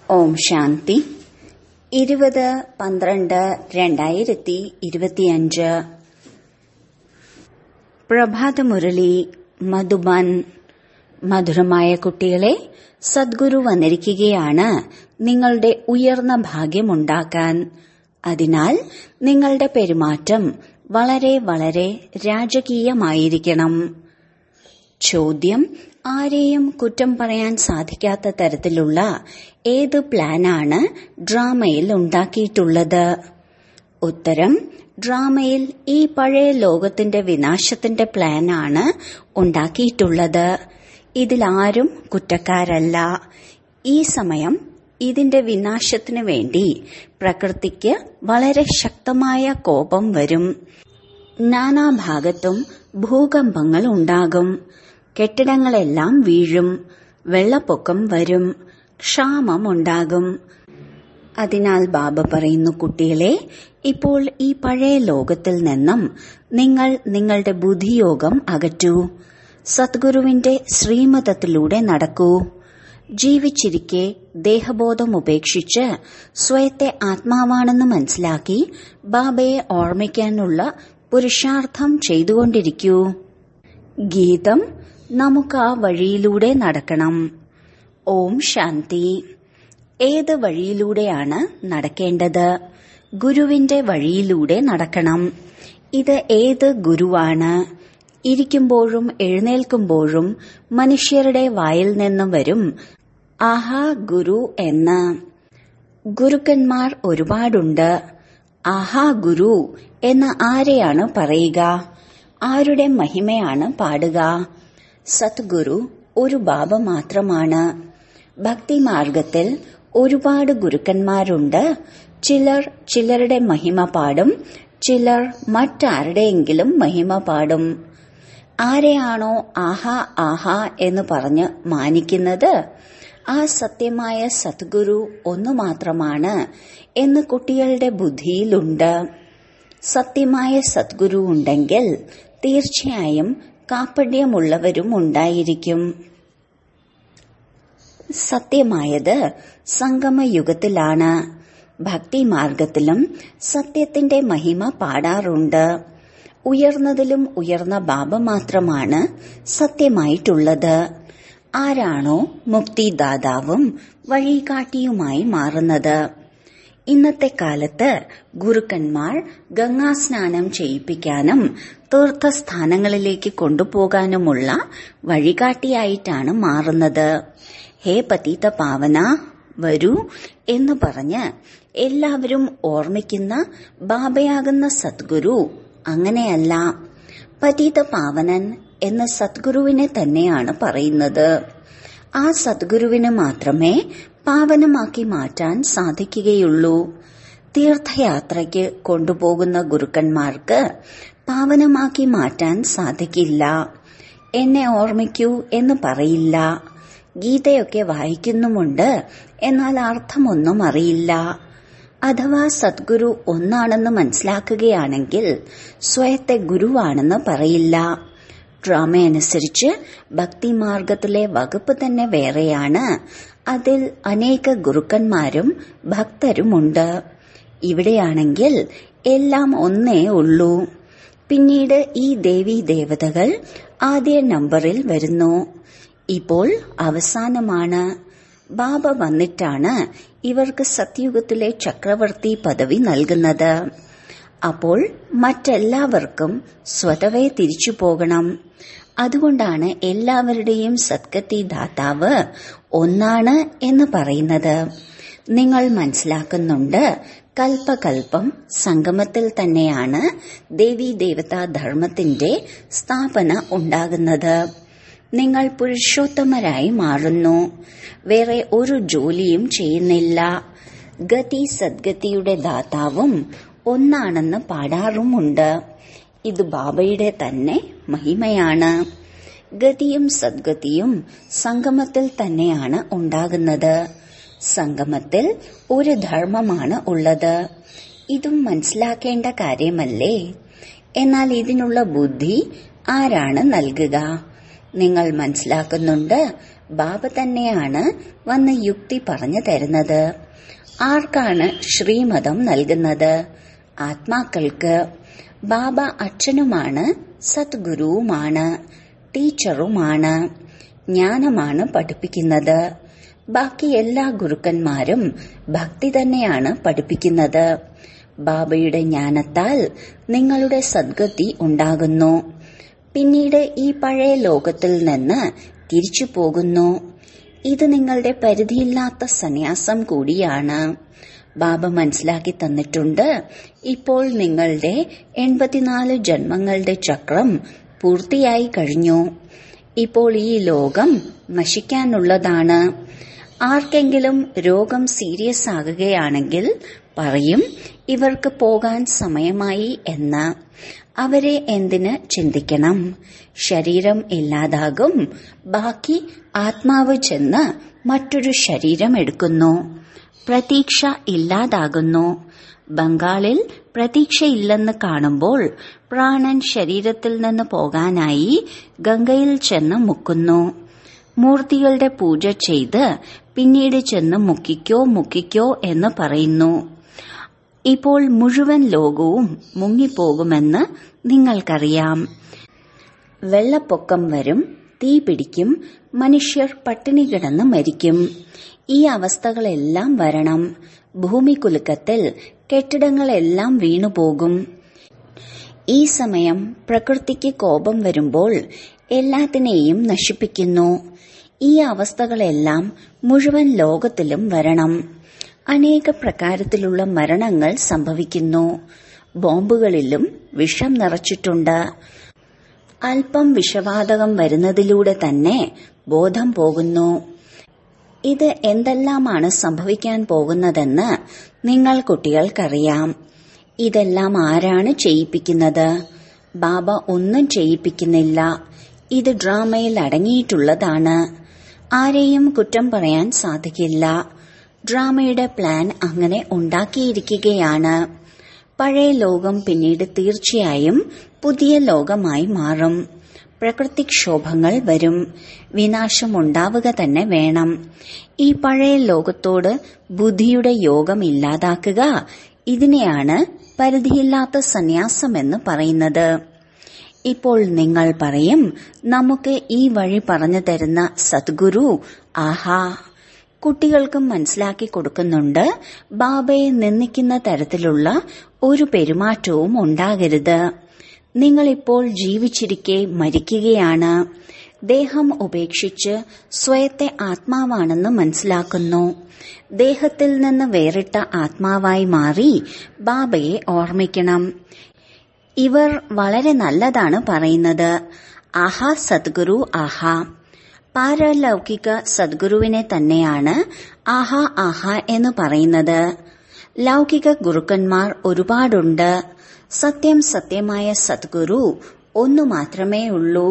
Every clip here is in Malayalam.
ഓം ശാന്തി ഇരുപത് പന്ത്രണ്ട് രണ്ടായിരത്തി ഇരുപത്തിയഞ്ച് പ്രഭാതമുരളി മധുബൻ മധുരമായ കുട്ടികളെ സദ്ഗുരു വന്നിരിക്കുകയാണ് നിങ്ങളുടെ ഉയർന്ന ഭാഗ്യമുണ്ടാക്കാൻ അതിനാൽ നിങ്ങളുടെ പെരുമാറ്റം വളരെ വളരെ രാജകീയമായിരിക്കണം ചോദ്യം ആരെയും കുറ്റം പറയാൻ സാധിക്കാത്ത തരത്തിലുള്ള ഏത് പ്ലാനാണ് ഡ്രാമയിൽ ഉണ്ടാക്കിയിട്ടുള്ളത് ഉത്തരം ഡ്രാമയിൽ ഈ പഴയ ലോകത്തിന്റെ വിനാശത്തിന്റെ പ്ലാനാണ് ഉണ്ടാക്കിയിട്ടുള്ളത് ഇതിലാരും കുറ്റക്കാരല്ല ഈ സമയം ഇതിന്റെ വിനാശത്തിനു വേണ്ടി പ്രകൃതിക്ക് വളരെ ശക്തമായ കോപം വരും നാനാഭാഗത്തും ഭൂകമ്പങ്ങൾ ഉണ്ടാകും കെട്ടിടങ്ങളെല്ലാം വീഴും വെള്ളപ്പൊക്കം വരും ക്ഷാമമുണ്ടാകും അതിനാൽ ബാബ പറയുന്നു കുട്ടികളെ ഇപ്പോൾ ഈ പഴയ ലോകത്തിൽ നിന്നും നിങ്ങൾ നിങ്ങളുടെ ബുദ്ധിയോഗം അകറ്റൂ സദ്ഗുരുവിന്റെ ശ്രീമതത്തിലൂടെ നടക്കൂ ജീവിച്ചിരിക്കെ ദേഹബോധം ഉപേക്ഷിച്ച് സ്വയത്തെ ആത്മാവാണെന്ന് മനസ്സിലാക്കി ബാബയെ ഓർമ്മിക്കാനുള്ള പുരുഷാർത്ഥം ചെയ്തുകൊണ്ടിരിക്കൂ ഗീതം നമുക്ക് ആ വഴിയിലൂടെ നടക്കണം ഓം ശാന്തി ഏത് വഴിയിലൂടെയാണ് നടക്കേണ്ടത് ഗുരുവിന്റെ വഴിയിലൂടെ നടക്കണം ഇത് ഏത് ഗുരുവാണ് ഇരിക്കുമ്പോഴും എഴുന്നേൽക്കുമ്പോഴും മനുഷ്യരുടെ വായിൽ നിന്നും വരും ആഹാ ഗുരു എന്ന് ഗുരുക്കന്മാർ ഒരുപാടുണ്ട് ആഹാ ഗുരു എന്ന് ആരെയാണ് പറയുക ആരുടെ മഹിമയാണ് പാടുക സത്ഗുരു ഒരു ബാബ മാത്രമാണ് ഭക്തിമാർഗത്തിൽ ഒരുപാട് ഗുരുക്കന്മാരുണ്ട് ചിലർ ചിലരുടെ മഹിമ പാടും ചിലർ മറ്റാരുടെയെങ്കിലും മഹിമ പാടും ആരെയാണോ ആഹാ ആഹാ എന്ന് പറഞ്ഞ് മാനിക്കുന്നത് ആ സത്യമായ സദ്ഗുരു ഒന്നു മാത്രമാണ് എന്ന് കുട്ടികളുടെ ബുദ്ധിയിലുണ്ട് സത്യമായ സദ്ഗുരു ഉണ്ടെങ്കിൽ തീർച്ചയായും കാപ്പട്യമുള്ളവരും ഉണ്ടായിരിക്കും സത്യമായത് സംഗമയുഗത്തിലാണ് ഭക്തിമാർഗത്തിലും സത്യത്തിന്റെ മഹിമ പാടാറുണ്ട് ഉയർന്നതിലും ഉയർന്ന ബാബ മാത്രമാണ് സത്യമായിട്ടുള്ളത് ആരാണോ മുക്തിദാതാവും വഴികാട്ടിയുമായി മാറുന്നത് ഇന്നത്തെ കാലത്ത് ഗുരുക്കന്മാർ ഗംഗാസ്നാനം ചെയ്യിപ്പിക്കാനും തീർത്ഥസ്ഥാനങ്ങളിലേക്ക് കൊണ്ടുപോകാനുമുള്ള വഴികാട്ടിയായിട്ടാണ് മാറുന്നത് ഹേ പതീത പാവന വരൂ എന്ന് പറഞ്ഞ് എല്ലാവരും ഓർമ്മിക്കുന്ന ബാബയാകുന്ന സദ്ഗുരു അങ്ങനെയല്ല പതീത പാവനൻ എന്ന സദ്ഗുരുവിനെ തന്നെയാണ് പറയുന്നത് ആ സദ്ഗുരുവിന് മാത്രമേ പാവനമാക്കി മാറ്റാൻ സാധിക്കുകയുള്ളൂ തീർത്ഥയാത്രയ്ക്ക് കൊണ്ടുപോകുന്ന ഗുരുക്കന്മാർക്ക് പാവനമാക്കി മാറ്റാൻ സാധിക്കില്ല എന്നെ ഓർമ്മിക്കൂ എന്ന് പറയില്ല ഗീതയൊക്കെ വായിക്കുന്നുമുണ്ട് എന്നാൽ അർത്ഥമൊന്നും അറിയില്ല അഥവാ സദ്ഗുരു ഒന്നാണെന്ന് മനസ്സിലാക്കുകയാണെങ്കിൽ സ്വയത്തെ ഗുരുവാണെന്ന് പറയില്ല ഡ്രാമയനുസരിച്ച് ഭക്തിമാർഗത്തിലെ വകുപ്പ് തന്നെ വേറെയാണ് അതിൽ അനേക ഗുരുക്കന്മാരും ഭക്തരുമുണ്ട് ഇവിടെയാണെങ്കിൽ എല്ലാം ഒന്നേ ഉള്ളൂ പിന്നീട് ഈ ദേവീ ദേവതകൾ ആദ്യ നമ്പറിൽ വരുന്നു ഇപ്പോൾ അവസാനമാണ് ബാബ വന്നിട്ടാണ് ഇവർക്ക് സത്യുഗത്തിലെ ചക്രവർത്തി പദവി നൽകുന്നത് അപ്പോൾ മറ്റെല്ലാവർക്കും സ്വതവേ തിരിച്ചു പോകണം അതുകൊണ്ടാണ് എല്ലാവരുടെയും സദ്ഗതി ദാതാവ് ഒന്നാണ് എന്ന് പറയുന്നത് നിങ്ങൾ മനസ്സിലാക്കുന്നുണ്ട് കൽപ്പകൽപ്പം സംഗമത്തിൽ തന്നെയാണ് ദേവീ ദേവതാ ധർമ്മത്തിന്റെ സ്ഥാപന ഉണ്ടാകുന്നത് നിങ്ങൾ പുരുഷോത്തമരായി മാറുന്നു വേറെ ഒരു ജോലിയും ചെയ്യുന്നില്ല ഗതി സദ്ഗതിയുടെ ദാതാവും ഒന്നാണെന്ന് പാടാറുമുണ്ട് ഇത് ബാബയുടെ തന്നെ മഹിമയാണ് ഗതിയും സദ്ഗതിയും സംഗമത്തിൽ തന്നെയാണ് ഉണ്ടാകുന്നത് സംഗമത്തിൽ ഒരു ധർമ്മമാണ് ഉള്ളത് ഇതും മനസ്സിലാക്കേണ്ട കാര്യമല്ലേ എന്നാൽ ഇതിനുള്ള ബുദ്ധി ആരാണ് നൽകുക നിങ്ങൾ മനസ്സിലാക്കുന്നുണ്ട് ബാബ തന്നെയാണ് വന്ന് യുക്തി പറഞ്ഞു തരുന്നത് ആർക്കാണ് ശ്രീമതം നൽകുന്നത് ആത്മാക്കൾക്ക് ബാബ അച്ഛനുമാണ് സദ്ഗുരുവുമാണ് ടീച്ചറുമാണ് ജ്ഞാനമാണ് പഠിപ്പിക്കുന്നത് ബാക്കി എല്ലാ ഗുരുക്കന്മാരും ഭക്തി തന്നെയാണ് പഠിപ്പിക്കുന്നത് ബാബയുടെ ജ്ഞാനത്താൽ നിങ്ങളുടെ സദ്ഗതി ഉണ്ടാകുന്നു പിന്നീട് ഈ പഴയ ലോകത്തിൽ നിന്ന് തിരിച്ചു പോകുന്നു ഇത് നിങ്ങളുടെ പരിധിയില്ലാത്ത സന്യാസം കൂടിയാണ് ബാബ മനസ്സിലാക്കി തന്നിട്ടുണ്ട് ഇപ്പോൾ നിങ്ങളുടെ എൺപത്തിനാല് ജന്മങ്ങളുടെ ചക്രം പൂർത്തിയായി കഴിഞ്ഞു ഇപ്പോൾ ഈ ലോകം നശിക്കാനുള്ളതാണ് ആർക്കെങ്കിലും രോഗം സീരിയസ് ആകുകയാണെങ്കിൽ പറയും ഇവർക്ക് പോകാൻ സമയമായി എന്ന് അവരെ എന്തിന് ചിന്തിക്കണം ശരീരം ഇല്ലാതാകും ബാക്കി ആത്മാവ് ചെന്ന് മറ്റൊരു ശരീരം എടുക്കുന്നു പ്രതീക്ഷ ഇല്ലാതാകുന്നു ബംഗാളിൽ പ്രതീക്ഷയില്ലെന്ന് കാണുമ്പോൾ പ്രാണൻ ശരീരത്തിൽ നിന്ന് പോകാനായി ഗംഗയിൽ ചെന്ന് മുക്കുന്നു മൂർത്തികളുടെ പൂജ ചെയ്ത് പിന്നീട് ചെന്ന് മുക്കിക്കോ മുക്കിക്കോ എന്ന് പറയുന്നു ഇപ്പോൾ മുഴുവൻ ലോകവും മുങ്ങിപ്പോകുമെന്ന് നിങ്ങൾക്കറിയാം വെള്ളപ്പൊക്കം വരും തീ പിടിക്കും മനുഷ്യർ പട്ടിണി കിടന്ന് മരിക്കും ഈ അവസ്ഥകളെല്ലാം വരണം ഭൂമികുലുക്കത്തിൽ കെട്ടിടങ്ങളെല്ലാം വീണുപോകും ഈ സമയം പ്രകൃതിക്ക് കോപം വരുമ്പോൾ എല്ലാത്തിനെയും നശിപ്പിക്കുന്നു ഈ അവസ്ഥകളെല്ലാം മുഴുവൻ ലോകത്തിലും വരണം അനേക പ്രകാരത്തിലുള്ള മരണങ്ങൾ സംഭവിക്കുന്നു ബോംബുകളിലും വിഷം നിറച്ചിട്ടുണ്ട് അല്പം വിഷവാതകം വരുന്നതിലൂടെ തന്നെ ബോധം പോകുന്നു ഇത് എന്തെല്ലാമാണ് സംഭവിക്കാൻ പോകുന്നതെന്ന് നിങ്ങൾ കുട്ടികൾക്കറിയാം ഇതെല്ലാം ആരാണ് ചെയ്യിപ്പിക്കുന്നത് ബാബ ഒന്നും ചെയ്യിപ്പിക്കുന്നില്ല ഇത് ഡ്രാമയിൽ അടങ്ങിയിട്ടുള്ളതാണ് ആരെയും കുറ്റം പറയാൻ സാധിക്കില്ല ഡ്രാമയുടെ പ്ലാൻ അങ്ങനെ ഉണ്ടാക്കിയിരിക്കുകയാണ് പഴയ ലോകം പിന്നീട് തീർച്ചയായും പുതിയ ലോകമായി മാറും പ്രകൃതിക്ഷോഭങ്ങൾ വരും വിനാശമുണ്ടാവുക തന്നെ വേണം ഈ പഴയ ലോകത്തോട് ബുദ്ധിയുടെ യോഗം ഇല്ലാതാക്കുക ഇതിനെയാണ് പരിധിയില്ലാത്ത സന്യാസമെന്ന് പറയുന്നത് ഇപ്പോൾ നിങ്ങൾ പറയും നമുക്ക് ഈ വഴി പറഞ്ഞു തരുന്ന സദ്ഗുരു ആഹാ കുട്ടികൾക്കും മനസ്സിലാക്കി കൊടുക്കുന്നുണ്ട് ബാബയെ നിന്ദിക്കുന്ന തരത്തിലുള്ള ഒരു പെരുമാറ്റവും ഉണ്ടാകരുത് നിങ്ങളിപ്പോൾ ജീവിച്ചിരിക്കെ മരിക്കുകയാണ് ദേഹം ഉപേക്ഷിച്ച് സ്വയത്തെ ആത്മാവാണെന്ന് മനസ്സിലാക്കുന്നു ദേഹത്തിൽ നിന്ന് വേറിട്ട ആത്മാവായി മാറി ബാബയെ ഓർമ്മിക്കണം ഇവർ വളരെ നല്ലതാണ് പറയുന്നത് ആഹാ സദ്ഗുരു ആഹാ പാരലൗകിക സദ്ഗുരുവിനെ തന്നെയാണ് ആഹാ ആഹാ എന്ന് പറയുന്നത് ലൗകിക ഗുരുക്കന്മാർ ഒരുപാടുണ്ട് സത്യം സത്യമായ സദ്ഗുരു ഒന്നു മാത്രമേ ഉള്ളൂ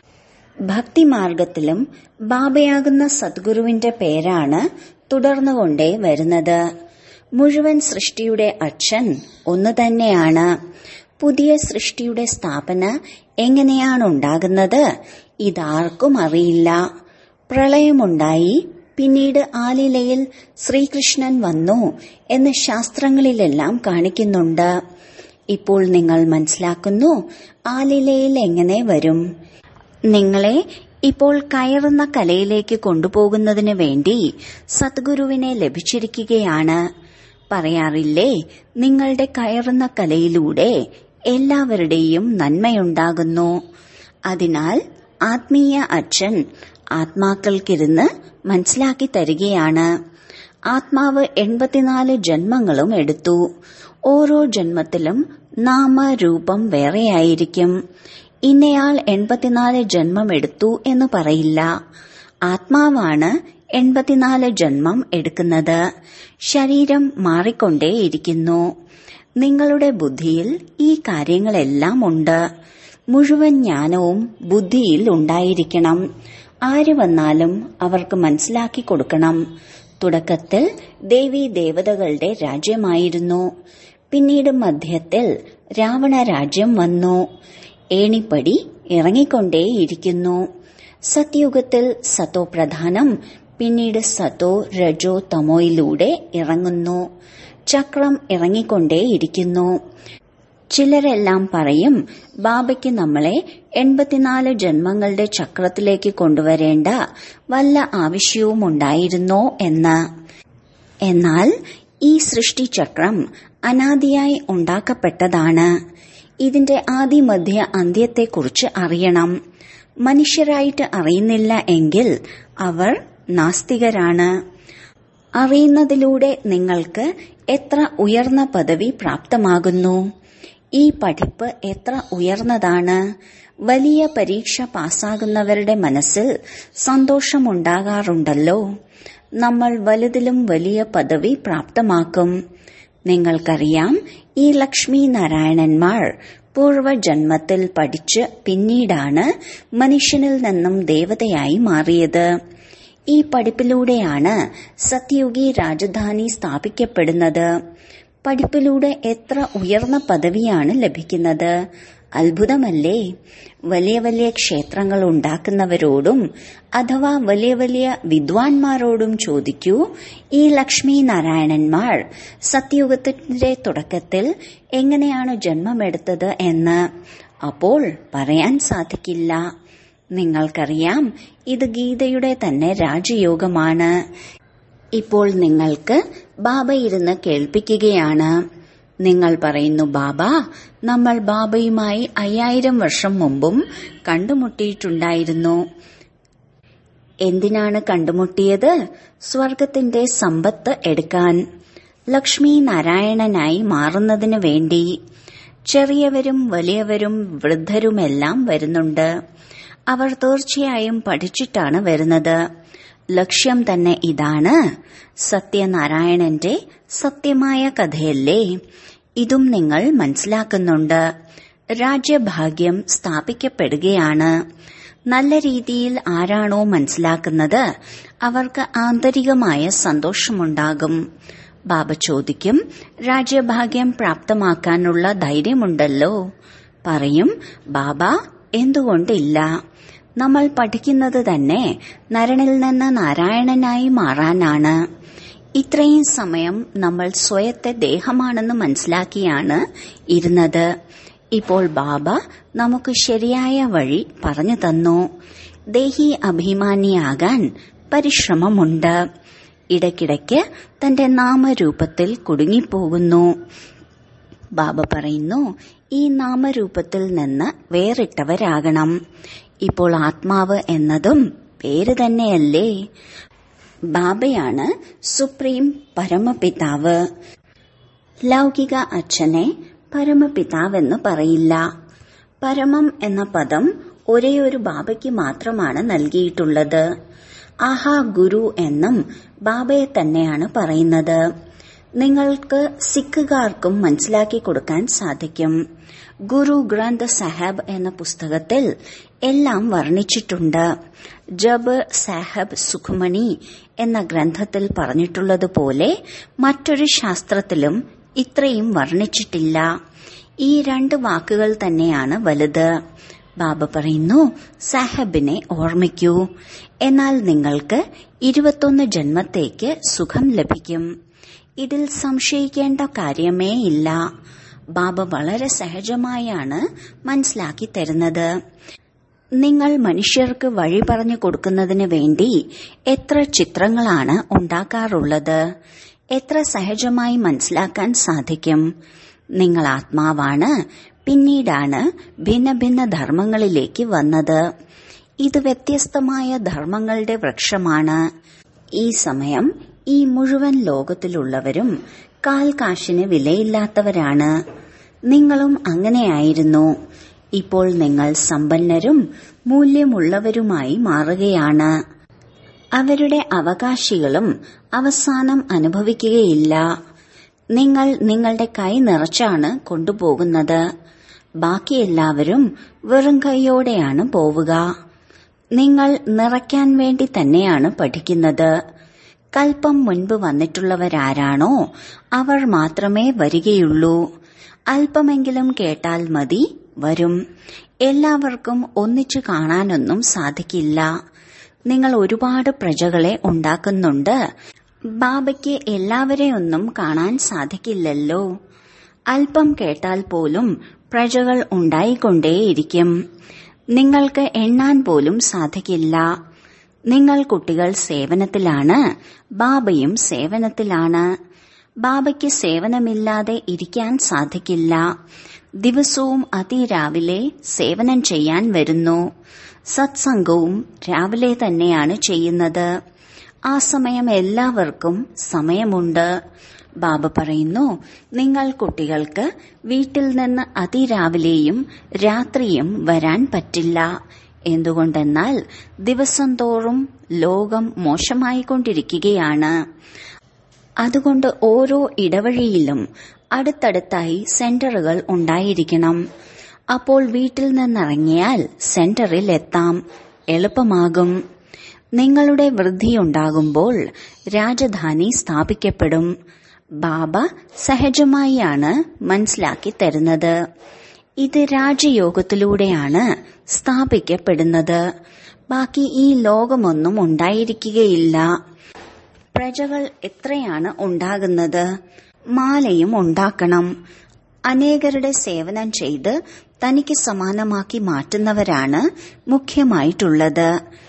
ഭക്തിമാർഗത്തിലും ബാബയാകുന്ന സദ്ഗുരുവിന്റെ പേരാണ് തുടർന്നുകൊണ്ടേ വരുന്നത് മുഴുവൻ സൃഷ്ടിയുടെ അച്ഛൻ ഒന്നു തന്നെയാണ് പുതിയ സൃഷ്ടിയുടെ സ്ഥാപന എങ്ങനെയാണ് ഉണ്ടാകുന്നത് ഇതാർക്കും അറിയില്ല പ്രളയമുണ്ടായി പിന്നീട് ആലിലയിൽ ശ്രീകൃഷ്ണൻ വന്നു എന്ന് ശാസ്ത്രങ്ങളിലെല്ലാം കാണിക്കുന്നുണ്ട് ഇപ്പോൾ നിങ്ങൾ മനസ്സിലാക്കുന്നു ആലിലയിൽ എങ്ങനെ വരും നിങ്ങളെ ഇപ്പോൾ കയറുന്ന കലയിലേക്ക് കൊണ്ടുപോകുന്നതിന് വേണ്ടി സദ്ഗുരുവിനെ ലഭിച്ചിരിക്കുകയാണ് പറയാറില്ലേ നിങ്ങളുടെ കയറുന്ന കലയിലൂടെ എല്ലാവരുടെയും നന്മയുണ്ടാകുന്നു അതിനാൽ ആത്മീയ അച്ഛൻ ആത്മാക്കൾക്കിരുന്ന് മനസ്സിലാക്കി തരികയാണ് ആത്മാവ് എൺപത്തിനാല് ജന്മങ്ങളും എടുത്തു ഓരോ ജന്മത്തിലും നാമരൂപം വേറെയായിരിക്കും ഇന്നയാൾ എൺപത്തിനാല് ജന്മം എടുത്തു എന്ന് പറയില്ല ആത്മാവാണ് എൺപത്തിനാല് ജന്മം എടുക്കുന്നത് ശരീരം മാറിക്കൊണ്ടേയിരിക്കുന്നു നിങ്ങളുടെ ബുദ്ധിയിൽ ഈ കാര്യങ്ങളെല്ലാം ഉണ്ട് മുഴുവൻ ജ്ഞാനവും ബുദ്ധിയിൽ ഉണ്ടായിരിക്കണം ആര് വന്നാലും അവർക്ക് മനസ്സിലാക്കി കൊടുക്കണം തുടക്കത്തിൽ ദേവി ദേവതകളുടെ രാജ്യമായിരുന്നു പിന്നീട് മധ്യത്തിൽ രാവണ രാജ്യം വന്നു ഏണിപ്പടി ഇറങ്ങിക്കൊണ്ടേയിരിക്കുന്നു സത്യുഗത്തിൽ സത്തോ പ്രധാനം പിന്നീട് സത്തോ രജോ തമോയിലൂടെ ഇറങ്ങുന്നു ചക്രം ഇറങ്ങിക്കൊണ്ടേയിരിക്കുന്നു ചിലരെല്ലാം പറയും ബാബയ്ക്ക് നമ്മളെ എൺപത്തിനാല് ജന്മങ്ങളുടെ ചക്രത്തിലേക്ക് കൊണ്ടുവരേണ്ട വല്ല ആവശ്യവുമുണ്ടായിരുന്നോ എന്ന് എന്നാൽ ഈ സൃഷ്ടിചക്രം അനാദിയായി ഉണ്ടാക്കപ്പെട്ടതാണ് ഇതിന്റെ ആദിമധ്യ അന്ത്യത്തെക്കുറിച്ച് അറിയണം മനുഷ്യരായിട്ട് അറിയുന്നില്ല എങ്കിൽ അവർ നാസ്തികരാണ് അറിയുന്നതിലൂടെ നിങ്ങൾക്ക് എത്ര ഉയർന്ന പദവി പ്രാപ്തമാകുന്നു ഈ പഠിപ്പ് എത്ര ഉയർന്നതാണ് വലിയ പരീക്ഷ പാസ്സാകുന്നവരുടെ മനസ്സിൽ സന്തോഷമുണ്ടാകാറുണ്ടല്ലോ നമ്മൾ വലുതിലും വലിയ പദവി പ്രാപ്തമാക്കും നിങ്ങൾക്കറിയാം ഈ ലക്ഷ്മി നാരായണന്മാർ പൂർവജന്മത്തിൽ പഠിച്ച് പിന്നീടാണ് മനുഷ്യനിൽ നിന്നും ദേവതയായി മാറിയത് ഈ പഠിപ്പിലൂടെയാണ് സത്യുഗി രാജധാനി സ്ഥാപിക്കപ്പെടുന്നത് പഠിപ്പിലൂടെ എത്ര ഉയർന്ന പദവിയാണ് ലഭിക്കുന്നത് അത്ഭുതമല്ലേ വലിയ വലിയ ക്ഷേത്രങ്ങൾ ഉണ്ടാക്കുന്നവരോടും അഥവാ വലിയ വലിയ വിദ്വാൻമാരോടും ചോദിക്കൂ ഈ ലക്ഷ്മി നാരായണന്മാർ സത്യയുഗത്തിന്റെ തുടക്കത്തിൽ എങ്ങനെയാണ് ജന്മമെടുത്തത് എന്ന് അപ്പോൾ പറയാൻ സാധിക്കില്ല നിങ്ങൾക്കറിയാം ഇത് ഗീതയുടെ തന്നെ രാജയോഗമാണ് ഇപ്പോൾ നിങ്ങൾക്ക് ബാബ ഇരുന്ന് കേൾപ്പിക്കുകയാണ് നിങ്ങൾ പറയുന്നു ബാബ നമ്മൾ ബാബയുമായി അയ്യായിരം വർഷം മുമ്പും കണ്ടുമുട്ടിയിട്ടുണ്ടായിരുന്നു എന്തിനാണ് കണ്ടുമുട്ടിയത് സ്വർഗത്തിന്റെ സമ്പത്ത് എടുക്കാൻ ലക്ഷ്മി നാരായണനായി മാറുന്നതിനു വേണ്ടി ചെറിയവരും വലിയവരും വൃദ്ധരുമെല്ലാം വരുന്നുണ്ട് അവർ തീർച്ചയായും പഠിച്ചിട്ടാണ് വരുന്നത് ലക്ഷ്യം തന്നെ ഇതാണ് സത്യനാരായണന്റെ സത്യമായ കഥയല്ലേ ഇതും നിങ്ങൾ മനസ്സിലാക്കുന്നുണ്ട് രാജ്യഭാഗ്യം സ്ഥാപിക്കപ്പെടുകയാണ് നല്ല രീതിയിൽ ആരാണോ മനസ്സിലാക്കുന്നത് അവർക്ക് ആന്തരികമായ സന്തോഷമുണ്ടാകും ബാബ ചോദിക്കും രാജ്യഭാഗ്യം പ്രാപ്തമാക്കാനുള്ള ധൈര്യമുണ്ടല്ലോ പറയും ബാബ എന്തുകൊണ്ടില്ല നമ്മൾ പഠിക്കുന്നത് തന്നെ നരനിൽ നിന്ന് നാരായണനായി മാറാനാണ് ഇത്രയും സമയം നമ്മൾ സ്വയത്തെ ദേഹമാണെന്ന് മനസ്സിലാക്കിയാണ് ഇരുന്നത് ഇപ്പോൾ ബാബ നമുക്ക് ശരിയായ വഴി പറഞ്ഞു തന്നു ദേഹി അഭിമാനിയാകാൻ പരിശ്രമമുണ്ട് ഇടയ്ക്കിടയ്ക്ക് തന്റെ നാമരൂപത്തിൽ കുടുങ്ങിപ്പോകുന്നു ബാബ പറയുന്നു ഈ നാമരൂപത്തിൽ നിന്ന് വേറിട്ടവരാകണം ഇപ്പോൾ ആത്മാവ് എന്നതും പേര് തന്നെയല്ലേ ബാബയാണ് സുപ്രീം പരമപിതാവ് ലൗകിക അച്ഛനെ പരമപിതാവെന്ന് പറയില്ല പരമം എന്ന പദം ഒരേയൊരു ബാബയ്ക്ക് മാത്രമാണ് നൽകിയിട്ടുള്ളത് ആഹാ ഗുരു എന്നും ബാബയെ തന്നെയാണ് പറയുന്നത് നിങ്ങൾക്ക് സിഖുകാർക്കും മനസ്സിലാക്കി കൊടുക്കാൻ സാധിക്കും ഗുരു ഗ്രന്ഥ സാഹബ് എന്ന പുസ്തകത്തിൽ എല്ലാം വർണ്ണിച്ചിട്ടുണ്ട് ജബ് സാഹബ് സുഖ്മണി എന്ന ഗ്രന്ഥത്തിൽ പറഞ്ഞിട്ടുള്ളതുപോലെ മറ്റൊരു ശാസ്ത്രത്തിലും ഇത്രയും വർണ്ണിച്ചിട്ടില്ല ഈ രണ്ട് വാക്കുകൾ തന്നെയാണ് വലുത് ബാബ പറയുന്നു സാഹബിനെ ഓർമ്മിക്കൂ എന്നാൽ നിങ്ങൾക്ക് ഇരുപത്തൊന്ന് ജന്മത്തേക്ക് സുഖം ലഭിക്കും ഇതിൽ സംശയിക്കേണ്ട കാര്യമേ ഇല്ല ബാബ വളരെ സഹജമായാണ് മനസ്സിലാക്കി തരുന്നത് നിങ്ങൾ മനുഷ്യർക്ക് വഴി പറഞ്ഞു കൊടുക്കുന്നതിന് വേണ്ടി എത്ര ചിത്രങ്ങളാണ് ഉണ്ടാക്കാറുള്ളത് എത്ര സഹജമായി മനസ്സിലാക്കാൻ സാധിക്കും നിങ്ങൾ ആത്മാവാണ് പിന്നീടാണ് ഭിന്ന ഭിന്ന ധർമ്മങ്ങളിലേക്ക് വന്നത് ഇത് വ്യത്യസ്തമായ ധർമ്മങ്ങളുടെ വൃക്ഷമാണ് ഈ സമയം ഈ മുഴുവൻ ലോകത്തിലുള്ളവരും കാൽ കാശിന് വിലയില്ലാത്തവരാണ് നിങ്ങളും അങ്ങനെയായിരുന്നു ഇപ്പോൾ നിങ്ങൾ സമ്പന്നരും മൂല്യമുള്ളവരുമായി മാറുകയാണ് അവരുടെ അവകാശികളും അവസാനം അനുഭവിക്കുകയില്ല നിങ്ങൾ നിങ്ങളുടെ കൈ നിറച്ചാണ് കൊണ്ടുപോകുന്നത് ബാക്കി എല്ലാവരും വെറും കൈയോടെയാണ് പോവുക നിങ്ങൾ നിറയ്ക്കാൻ വേണ്ടി തന്നെയാണ് പഠിക്കുന്നത് കൽപ്പം മുൻപ് വന്നിട്ടുള്ളവരാരാണോ അവർ മാത്രമേ വരികയുള്ളൂ അല്പമെങ്കിലും കേട്ടാൽ മതി വരും എല്ലാവർക്കും ഒന്നിച്ചു കാണാനൊന്നും സാധിക്കില്ല നിങ്ങൾ ഒരുപാട് പ്രജകളെ ഉണ്ടാക്കുന്നുണ്ട് ബാബയ്ക്ക് എല്ലാവരെയൊന്നും കാണാൻ സാധിക്കില്ലല്ലോ അല്പം കേട്ടാൽ പോലും പ്രജകൾ ഉണ്ടായിക്കൊണ്ടേയിരിക്കും നിങ്ങൾക്ക് എണ്ണാൻ പോലും സാധിക്കില്ല നിങ്ങൾ കുട്ടികൾ സേവനത്തിലാണ് ബാബയും സേവനത്തിലാണ് ബാബയ്ക്ക് സേവനമില്ലാതെ ഇരിക്കാൻ സാധിക്കില്ല ദിവസവും അതിരാവിലെ സേവനം ചെയ്യാൻ വരുന്നു സത്സംഗവും രാവിലെ തന്നെയാണ് ചെയ്യുന്നത് ആ സമയം എല്ലാവർക്കും സമയമുണ്ട് ബാബ പറയുന്നു നിങ്ങൾ കുട്ടികൾക്ക് വീട്ടിൽ നിന്ന് അതിരാവിലെയും രാത്രിയും വരാൻ പറ്റില്ല എന്തുകൊണ്ടെന്നാൽ ദിവസം തോറും ലോകം മോശമായിക്കൊണ്ടിരിക്കുകയാണ് അതുകൊണ്ട് ഓരോ ഇടവഴിയിലും അടുത്തടുത്തായി സെന്ററുകൾ ഉണ്ടായിരിക്കണം അപ്പോൾ വീട്ടിൽ നിന്നിറങ്ങിയാൽ സെന്ററിൽ എത്താം എളുപ്പമാകും നിങ്ങളുടെ വൃദ്ധിയുണ്ടാകുമ്പോൾ രാജധാനി സ്ഥാപിക്കപ്പെടും ബാബ സഹജമായാണ് മനസ്സിലാക്കി തരുന്നത് ഇത് രാജയോഗത്തിലൂടെയാണ് സ്ഥാപിക്കപ്പെടുന്നത് ബാക്കി ഈ ലോകമൊന്നും ഉണ്ടായിരിക്കുകയില്ല പ്രജകൾ എത്രയാണ് ഉണ്ടാകുന്നത് മാലയും ഉണ്ടാക്കണം അനേകരുടെ സേവനം ചെയ്ത് തനിക്ക് സമാനമാക്കി മാറ്റുന്നവരാണ് മുഖ്യമായിട്ടുള്ളത്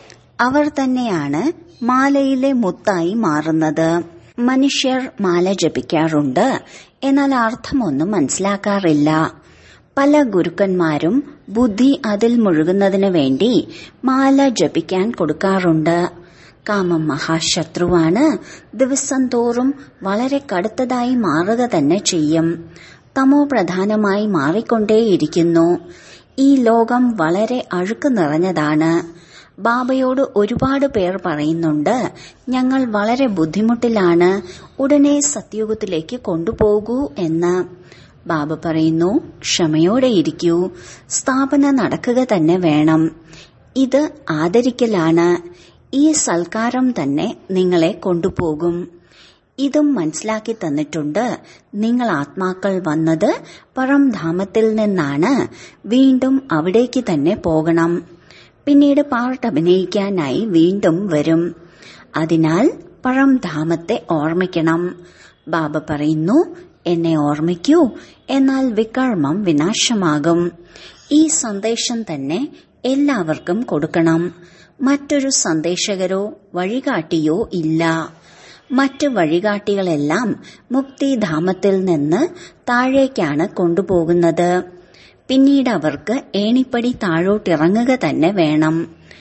അവർ തന്നെയാണ് മാലയിലെ മുത്തായി മാറുന്നത് മനുഷ്യർ മാല ജപിക്കാറുണ്ട് എന്നാൽ അർത്ഥമൊന്നും മനസ്സിലാക്കാറില്ല പല ഗുരുക്കന്മാരും ബുദ്ധി അതിൽ മുഴുകുന്നതിന് വേണ്ടി മാല ജപിക്കാൻ കൊടുക്കാറുണ്ട് കാമം മഹാശത്രുവാണ് ദിവസം തോറും വളരെ കടുത്തതായി മാറുക തന്നെ ചെയ്യും തമോ പ്രധാനമായി മാറിക്കൊണ്ടേയിരിക്കുന്നു ഈ ലോകം വളരെ അഴുക്ക് നിറഞ്ഞതാണ് ബാബയോട് ഒരുപാട് പേർ പറയുന്നുണ്ട് ഞങ്ങൾ വളരെ ബുദ്ധിമുട്ടിലാണ് ഉടനെ സത്യുഗത്തിലേക്ക് കൊണ്ടുപോകൂ എന്ന് ബാബ പറയുന്നു ക്ഷമയോടെ ഇരിക്കൂ സ്ഥാപന നടക്കുക തന്നെ വേണം ഇത് ആദരിക്കലാണ് ഈ സൽക്കാരം തന്നെ നിങ്ങളെ കൊണ്ടുപോകും ഇതും മനസ്സിലാക്കി തന്നിട്ടുണ്ട് നിങ്ങൾ ആത്മാക്കൾ വന്നത് പറംധാമത്തിൽ നിന്നാണ് വീണ്ടും അവിടേക്ക് തന്നെ പോകണം പിന്നീട് പാർട്ട് അഭിനയിക്കാനായി വീണ്ടും വരും അതിനാൽ പഴംധാമത്തെ ഓർമ്മിക്കണം ബാബ പറയുന്നു എന്നെ ഓർമ്മിക്കൂ എന്നാൽ വികർമ്മം വിനാശമാകും ഈ സന്ദേശം തന്നെ എല്ലാവർക്കും കൊടുക്കണം മറ്റൊരു സന്ദേശകരോ വഴികാട്ടിയോ ഇല്ല മറ്റു വഴികാട്ടികളെല്ലാം മുക്തിധാമത്തിൽ നിന്ന് താഴേക്കാണ് കൊണ്ടുപോകുന്നത് പിന്നീട് അവർക്ക് ഏണിപ്പടി താഴോട്ടിറങ്ങുക തന്നെ വേണം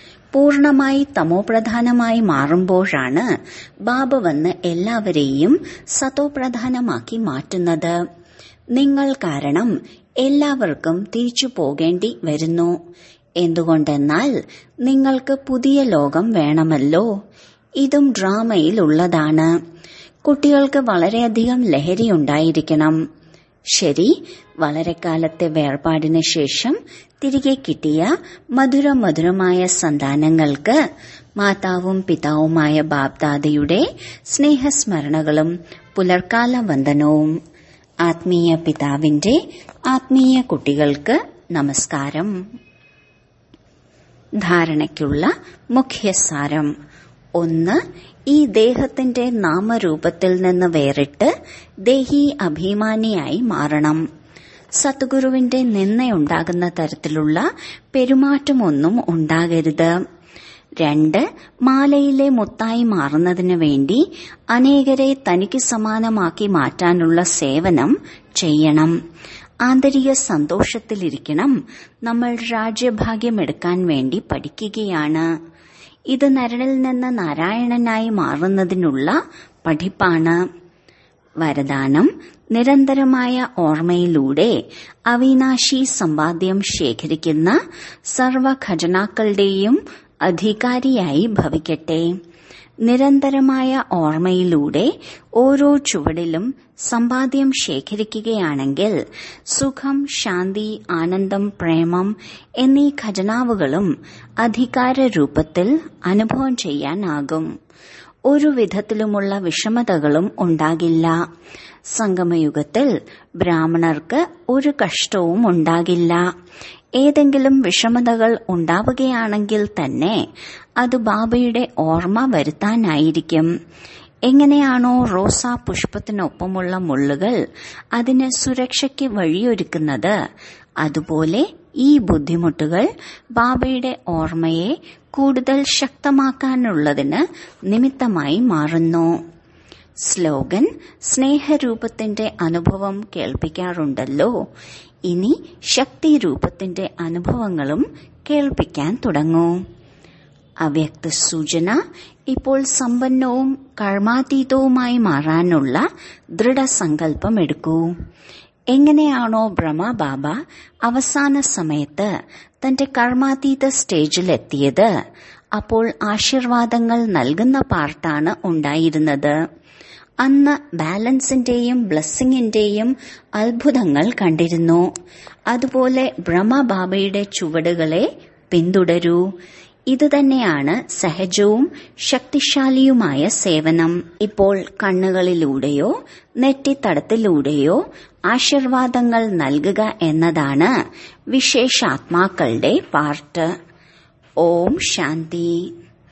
പൂർണമായി തമോപ്രധാനമായി മാറുമ്പോഴാണ് ബാബ വന്ന് എല്ലാവരെയും സതോപ്രധാനമാക്കി മാറ്റുന്നത് നിങ്ങൾ കാരണം എല്ലാവർക്കും തിരിച്ചു പോകേണ്ടി വരുന്നു എന്തുകൊണ്ടെന്നാൽ നിങ്ങൾക്ക് പുതിയ ലോകം വേണമല്ലോ ഇതും ഡ്രാമയിൽ ഉള്ളതാണ് കുട്ടികൾക്ക് വളരെയധികം ലഹരി ഉണ്ടായിരിക്കണം ശരി വളരെ കാലത്തെ വേർപാടിന് ശേഷം തിരികെ കിട്ടിയ മധുര മധുരമായ സന്താനങ്ങൾക്ക് മാതാവും പിതാവുമായ ബാബ്ദാദയുടെ സ്നേഹസ്മരണകളും പുലർക്കാല വന്ദനവും ആത്മീയ പിതാവിന്റെ ആത്മീയ കുട്ടികൾക്ക് നമസ്കാരം ധാരണയ്ക്കുള്ള മുഖ്യസാരം ഒന്ന് ഈ ദേഹത്തിന്റെ നാമരൂപത്തിൽ നിന്ന് വേറിട്ട് ദേഹി അഭിമാനിയായി മാറണം സദ്ഗുരുവിന്റെ നിന്നയുണ്ടാകുന്ന തരത്തിലുള്ള പെരുമാറ്റമൊന്നും ഉണ്ടാകരുത് രണ്ട് മാലയിലെ മുത്തായി മാറുന്നതിനു വേണ്ടി അനേകരെ തനിക്ക് സമാനമാക്കി മാറ്റാനുള്ള സേവനം ചെയ്യണം ആന്തരിക സന്തോഷത്തിലിരിക്കണം നമ്മൾ രാജ്യഭാഗ്യമെടുക്കാൻ വേണ്ടി പഠിക്കുകയാണ് ഇത് നരനിൽ നിന്ന് നാരായണനായി മാറുന്നതിനുള്ള പഠിപ്പാണ് വരദാനം നിരന്തരമായ ഓർമ്മയിലൂടെ അവിനാശി സമ്പാദ്യം ശേഖരിക്കുന്ന സർവ ഖജനാക്കളുടെയും അധികാരിയായി ഭവിക്കട്ടെ നിരന്തരമായ ഓർമ്മയിലൂടെ ഓരോ ചുവടിലും സമ്പാദ്യം ശേഖരിക്കുകയാണെങ്കിൽ സുഖം ശാന്തി ആനന്ദം പ്രേമം എന്നീ ഖജനാവുകളും അധികാര രൂപത്തിൽ അനുഭവം ചെയ്യാനാകും ഒരു വിധത്തിലുമുള്ള വിഷമതകളും ഉണ്ടാകില്ല സംഗമയുഗത്തിൽ ബ്രാഹ്മണർക്ക് ഒരു കഷ്ടവും ഉണ്ടാകില്ല ഏതെങ്കിലും വിഷമതകൾ ഉണ്ടാവുകയാണെങ്കിൽ തന്നെ അത് ബാബയുടെ ഓർമ്മ വരുത്താനായിരിക്കും എങ്ങനെയാണോ റോസാ പുഷ്പത്തിനൊപ്പമുള്ള മുള്ളുകൾ അതിന് സുരക്ഷയ്ക്ക് വഴിയൊരുക്കുന്നത് അതുപോലെ ഈ ബുദ്ധിമുട്ടുകൾ ബാബയുടെ ഓർമ്മയെ കൂടുതൽ ശക്തമാക്കാനുള്ളതിന് നിമിത്തമായി മാറുന്നു സ്ലോഗൻ സ്നേഹരൂപത്തിന്റെ അനുഭവം കേൾപ്പിക്കാറുണ്ടല്ലോ ഇനി ശക്തിരൂപത്തിന്റെ അനുഭവങ്ങളും കേൾപ്പിക്കാൻ തുടങ്ങൂ അവ്യക്ത സൂചന ഇപ്പോൾ സമ്പന്നവും കർമാതീതവുമായി മാറാനുള്ള ദൃഢസങ്കല്പം എടുക്കൂ എങ്ങനെയാണോ ബ്രഹ്മബാബ അവസാന സമയത്ത് തന്റെ കർമാതീത സ്റ്റേജിലെത്തിയത് അപ്പോൾ ആശീർവാദങ്ങൾ നൽകുന്ന പാർട്ടാണ് ഉണ്ടായിരുന്നത് അന്ന് ബാലൻസിന്റെയും ബ്ലസ്സിങ്ങിന്റെയും അത്ഭുതങ്ങൾ കണ്ടിരുന്നു അതുപോലെ ബ്രഹ്മബാബയുടെ ചുവടുകളെ പിന്തുടരൂ ഇതുതന്നെയാണ് സഹജവും ശക്തിശാലിയുമായ സേവനം ഇപ്പോൾ കണ്ണുകളിലൂടെയോ നെറ്റിത്തടത്തിലൂടെയോ ആശീർവാദങ്ങൾ നൽകുക എന്നതാണ് വിശേഷാത്മാക്കളുടെ പാർട്ട് ഓം ശാന്തി